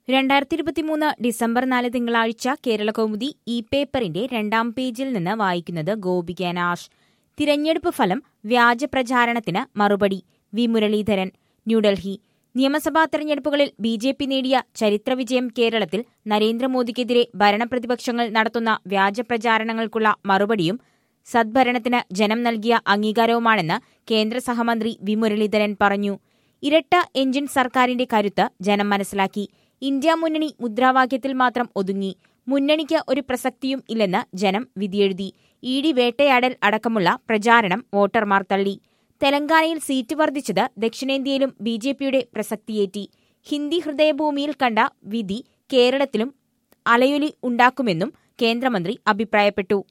രണ്ടായിരത്തി ഇരുപത്തിമൂന്ന് ഡിസംബർ നാല് തിങ്കളാഴ്ച കേരള കൗമുദി ഇ പേപ്പറിന്റെ രണ്ടാം പേജിൽ നിന്ന് വായിക്കുന്നത് ഗോപിക നാഷ് തിരഞ്ഞെടുപ്പ് ഫലം വ്യാജ പ്രചാരണത്തിന് മറുപടി വി മുരളീധരൻ ന്യൂഡൽഹി നിയമസഭാ തെരഞ്ഞെടുപ്പുകളിൽ ബി ജെ പി നേടിയ ചരിത്ര വിജയം കേരളത്തിൽ നരേന്ദ്രമോദിക്കെതിരെ ഭരണപ്രതിപക്ഷങ്ങൾ നടത്തുന്ന വ്യാജ പ്രചാരണങ്ങൾക്കുള്ള മറുപടിയും സദ്ഭരണത്തിന് ജനം നൽകിയ അംഗീകാരവുമാണെന്ന് കേന്ദ്ര സഹമന്ത്രി വി മുരളീധരൻ പറഞ്ഞു ഇരട്ട എഞ്ചിൻ സർക്കാരിന്റെ കരുത്ത് ജനം മനസ്സിലാക്കി ഇന്ത്യ മുന്നണി മുദ്രാവാക്യത്തിൽ മാത്രം ഒതുങ്ങി മുന്നണിക്ക് ഒരു പ്രസക്തിയും ഇല്ലെന്ന് ജനം വിധിയെഴുതി ഇ ഡി വേട്ടയാടൽ അടക്കമുള്ള പ്രചാരണം വോട്ടർമാർ തള്ളി തെലങ്കാനയിൽ സീറ്റ് വർദ്ധിച്ചത് ദക്ഷിണേന്ത്യയിലും ബി ജെ പിയുടെ പ്രസക്തിയേറ്റി ഹിന്ദി ഹൃദയഭൂമിയിൽ കണ്ട വിധി കേരളത്തിലും അലയൊലി ഉണ്ടാക്കുമെന്നും കേന്ദ്രമന്ത്രി അഭിപ്രായപ്പെട്ടു